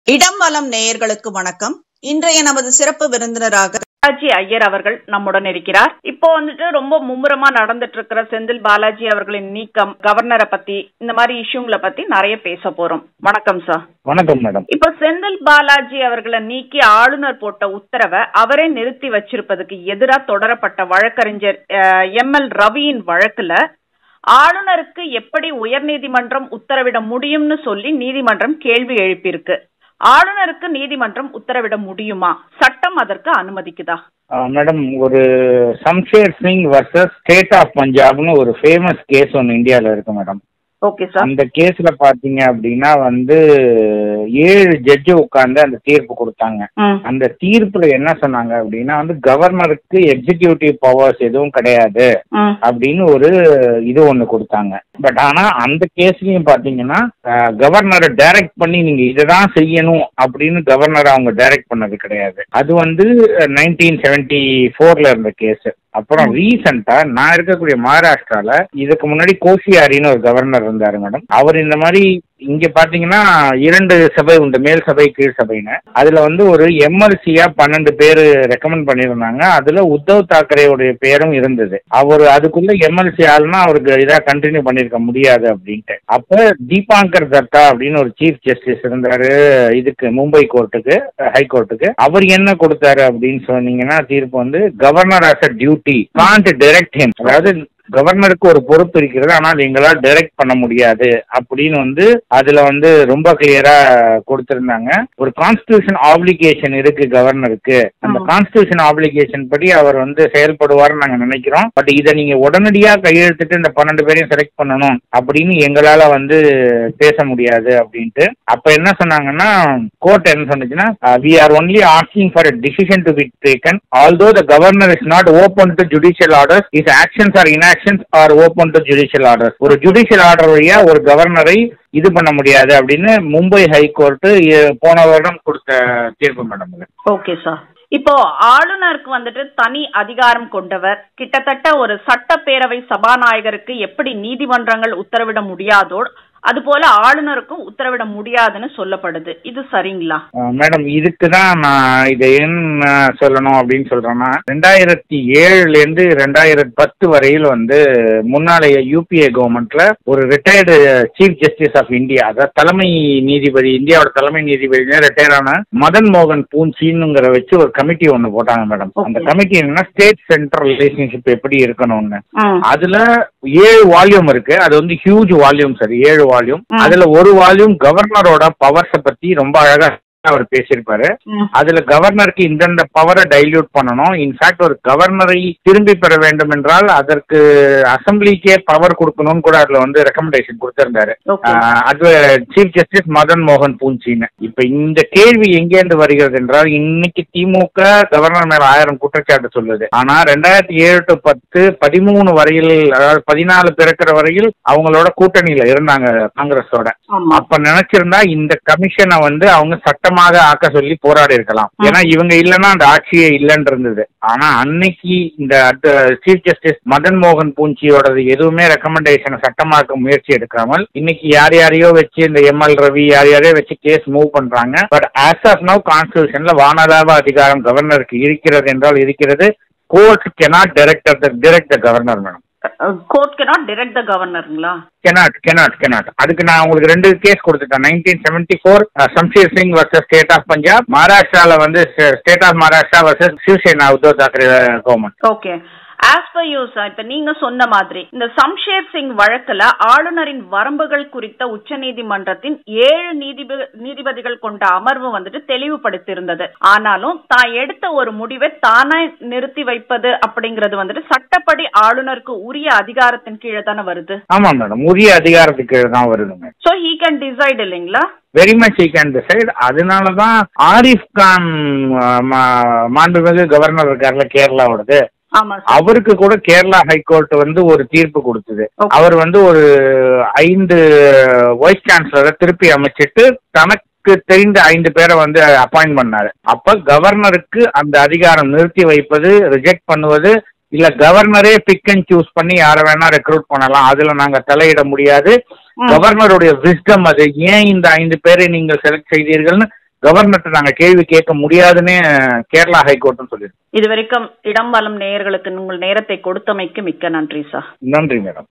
இடம் வலம் நேயர்களுக்கு வணக்கம் இன்றைய நமது சிறப்பு விருந்தினராக பாலாஜி ஐயர் அவர்கள் நம்முடன் இருக்கிறார் இப்போ வந்துட்டு ரொம்ப மும்முரமா நடந்துட்டு இருக்கிற செந்தில் பாலாஜி அவர்களின் நீக்கம் கவர்னரை பத்தி இந்த மாதிரி இஷ்யூங்களை பத்தி நிறைய பேச போறோம் வணக்கம் சார் வணக்கம் மேடம் இப்போ செந்தில் பாலாஜி அவர்களை நீக்கி ஆளுநர் போட்ட உத்தரவை அவரே நிறுத்தி வச்சிருப்பதுக்கு எதிராக தொடரப்பட்ட வழக்கறிஞர் எம் எல் ரவியின் வழக்குல ஆளுநருக்கு எப்படி உயர்நீதிமன்றம் உத்தரவிட முடியும்னு சொல்லி நீதிமன்றம் கேள்வி எழுப்பியிருக்கு ஆளுநருக்கு நீதிமன்றம் உத்தரவிட முடியுமா சட்டம் அதற்கு அனுமதிக்குதா மேடம் ஒரு Shamsher Singh versus state of பஞ்சாப்னு ஒரு ஃபேமஸ் கேஸ் ஒன்று இந்தியாவில் இருக்கு மேடம் ஓகே சார் அந்த கேஸ்ல பாத்தீங்க அப்படின்னா வந்து ஏழு ஜட்ஜு உட்கார்ந்து அந்த தீர்ப்பு கொடுத்தாங்க ம் அந்த தீர்ப்புல என்ன சொன்னாங்க அப்படின்னா வந்து கவர்னருக்கு எக்ஸிகியூட்டிவ் பவர்ஸ் எதுவும் கிடையாது ம் அப்படின்னு ஒரு இது ஒண்ணு கொடுத்தாங்க பட் ஆனா அந்த கேஸ்லயும் பாத்தீங்கன்னா கவர்னரை டைரக்ட் பண்ணி நீங்க இதுதான் செய்யணும் அப்படின்னு கவர்னர் அவங்க டைரக்ட் பண்ணது கிடையாது அது வந்து நைன்டீன் செவன்டி ஃபோர்ல இருந்த கேஸ் அப்புறம் ரீசெண்டா நான் இருக்கக்கூடிய மகாராஷ்டிரால இதுக்கு முன்னாடி கோஷியாரின்னு ஒரு கவர்னர் இருந்தாரு மேடம் அவர் இந்த மாதிரி இங்க பாத்தீங்கன்னா இரண்டு சபை உண்டு மேல் சபை கீழ் சபைன்னு அதுல வந்து ஒரு எம்எல்சியா பன்னெண்டு பேர் ரெக்கமெண்ட் பண்ணியிருந்தாங்க அதுல உத்தவ் தாக்கரேவுடைய பேரும் இருந்தது அவர் அதுக்குள்ள எம்எல்சி ஆளுனா அவருக்கு இதா கண்டினியூ பண்ணிருக்க முடியாது அப்படின்ட்டு அப்ப தீபாங்கர் தத்தா அப்படின்னு ஒரு சீஃப் ஜஸ்டிஸ் இருந்தாரு இதுக்கு மும்பை கோர்ட்டுக்கு ஹை கோர்ட்டுக்கு அவர் என்ன கொடுத்தாரு அப்படின்னு சொன்னீங்கன்னா தீர்ப்பு வந்து governor as a duty can't direct him அதாவது கவர்னருக்கு ஒரு பொறுப்பு இருக்கிறது ஆனால் எங்களால் டைரக்ட் பண்ண முடியாது அப்படின்னு வந்து அதுல வந்து ரொம்ப கிளியரா கொடுத்திருந்தாங்க ஒரு கான்ஸ்டியூஷன் ஆப்ளிகேஷன் இருக்கு கவர்னருக்கு அந்த ஆமா. கான்ஸ்டியூஷன் ஆப்ளிகேஷன் படி அவர் வந்து செயல்படுவார்னு நாங்க நினைக்கிறோம் பட் இதை நீங்க உடனடியா கையெழுத்திட்டு இந்த பன்னெண்டு பேரையும் செலக்ட் பண்ணணும் அப்படின்னு எங்களால வந்து பேச முடியாது அப்படின்ட்டு அப்ப என்ன சொன்னாங்கன்னா கோர்ட் என்ன சொன்னுச்சுன்னா we are only asking for a decision to be taken although the governor is not open to judicial orders is actions or inactions are open to judicial orders ஒரு ஜுடிஷியல் ஆர்டர் வழியா ஒரு கவர்னரை இது பண்ண முடியாது அப்படின்னு மும்பை ஹைகோர்ட் போன வருடம் கொடுத்த தீர்ப்பு மேடம் இது ஓகே சார் இப்போ ஆளுநருக்கு வந்துட்டு தனி அதிகாரம் கொண்டவர் கிட்டத்தட்ட ஒரு சட்டப்பேரவை சபாநாயகருக்கு எப்படி நீதிமன்றங்கள் உத்தரவிட முடியாதோ அதுபோல ஆளுநருக்கும் உத்தரவிட முடியாதுன்னு சொல்லப்படுது இது சரிங்களா அஹ் மேடம் இதுக்கு தான் நான் இதை என்ன சொல்லணும் அப்படின்னு சொல்றேன்னா ரெண்டாயிரத்தி ஏழுல இருந்து ரெண்டாயிரத்தி பத்து வரையில் வந்து முன்னாளைய யூபிஏ கவர்மெண்ட்ல ஒரு retired chief justice of India அதாவது தலைமை நீதிபதி இந்தியாவோட தலைமை நீதிபதி ரிட்டையர் ஆன மதன் மோகன் பூஞ்சின்னுங்கிற வச்சு ஒரு கமிட்டி ஒன்று போட்டாங்க மேடம் அந்த Okay. கமிட்டி என்னன்னா ஸ்டேட் சென்ட்ரல் ரிலேஷன்ஷிப் எப்படி இருக்கணும்னு ம் அதுல ஏழு வால்யூம் இருக்கு அது வந்து ஹியூஜ் வால்யூம் சார் ஏழு வால்யூம் ம். அதுல ஒரு வால்யூம் கவர்னரோட பவர்ஸ பத்தி ரொம்ப அழகா அவர் பேசியிருப்பாரு ம் அதுல கவர்னருக்கு இந்தந்த பவரை டைல்யூட் பண்ணணும் இன்ஃபேக்ட் ஒரு கவர்னரை திரும்பி பெற வேண்டும் என்றால் அதற்கு அசம்பிளிக்கே பவர் கொடுக்கணும்னு கூட அதுல வந்து ரெக்கமெண்டேஷன் கொடுத்திருந்தாரு ஓகே ஆஹ் அது சீஃப் ஜஸ்டிஸ் மதன் மோகன் பூஞ்சின்னு இப்ப இந்த கேள்வி எங்கேருந்து வருகிறது என்றால் இன்னைக்கு திமுக கவர்னர் மேல ஆயிரம் குற்றச்சாட்டு சொல்லுது ஆனா ரெண்டாயிரத்தி ஏழு டு பத்து பதிமூணு வரையில் அதாவது பதினாலு பிறக்கிற வரையில் அவங்களோட கூட்டணியில இருந்தாங்க காங்கிரஸோட ஆமா அப்ப நினைச்சிருந்தா இந்த கமிஷனை வந்து அவங்க சட்டமாக ஆக்க சொல்லி போராடி இருக்கலாம் ம். ஏன்னா இவங்க இல்லைன்னா அந்த ஆட்சியே இல்லைன்னு இருந்தது ஆனா அன்னைக்கு இந்த சீஃப் ஜஸ்டிஸ் மதன் மோகன் பூஞ்சியோடது எதுவுமே ரெக்கமெண்டேஷனை சட்டமாக்க முயற்சி எடுக்காமல் இன்னைக்கு யார் யாரையோ வச்சு இந்த எம்எல் ரவி யார் யாரையோ வச்சு கேஸ் மூவ் பண்றாங்க பட் ஆஸ் ஆஃப் நவ் கான்ஸ்டியூஷன்ல வானலாப அதிகாரம் கவர்னருக்கு இருக்கிறது என்றால் இருக்கிறது court cannot director direct the governor madam court cannot direct the கவர்னருங்களா கெனாட் கெனாட் கெனாட் அதுக்கு நான் உங்களுக்கு ரெண்டு கேஸ் கொடுத்துட்டேன் nineteen seventy four Shamsher Singh versus state of Punjab மகாராஷ்டிரால வந்து state of Maharashtra versus Shiv Sena Uddhav Thackeray government okay as per you sir இப்ப நீங்க சொன்ன மாதிரி இந்த சம்ஷேர் சிங் வழக்குல ஆளுநரின் வரம்புகள் குறித்த உச்சநீதிமன்றத்தின் ஏழு நீதிப நீதிபதிகள் கொண்ட அமர்வு வந்துட்டு தெளிவுபடுத்தியிருந்தது ஆனாலும் தான் எடுத்த ஒரு முடிவை தானே நிறுத்தி வைப்பது அப்படிங்கிறது வந்துட்டு சட்டப்படி ஆளுநருக்கு உரிய அதிகாரத்தின் கீழே தானே வருது ஆமா மேடம் உரிய அதிகாரத்துக்கு கீழ தான் வருதுங்க சோ ஹீ கேன் டிசைட் இல்லைங்களா very much he can decide அதனால தான் ஆரிஃப் கான் அஹ், மா- மாண்புமிகு கவர்னர் இருக்கார்ல கேரளாவோடது ஆமா சார் அவருக்கு கூட கேரளா ஹைகோர்ட் வந்து ஒரு தீர்ப்பு கொடுத்தது Okay. அவர் வந்து ஒரு ஐந்து வைஸ் சான்சலரை திருப்பி அமைச்சிட்டு தனக்கு தெரிந்த ஐந்து பேரை வந்து அப்பாயிண்ட் பண்ணாரு அப்ப கவர்னருக்கு அந்த அதிகாரம் நிறுத்தி வைப்பது ரிஜெக்ட் பண்ணுவது இல்ல கவர்னரே பிக் அண்ட் சூஸ் பண்ணி யாரை வேணா ரெக்ரூட் பண்ணலாம் அதுல நாங்க தலையிட முடியாது ம். கவர்னருடைய விஸ்டம் அது ஏன் இந்த ஐந்து பேரை நீங்கள் செலக்ட் செய்தீர்கள்னு கவர்னர்கிட்ட நாங்க கேள்வி கேட்க முடியாதுன்னு கேரளா ஹைகோர்ட்னு சொல்லியிருக்கோம் இதுவரைக்கும் இடம் வலம் நேயர்களுக்கு உங்கள் நேரத்தை கொடுத்தமைக்கு மிக்க நன்றி சார் நன்றி மேடம்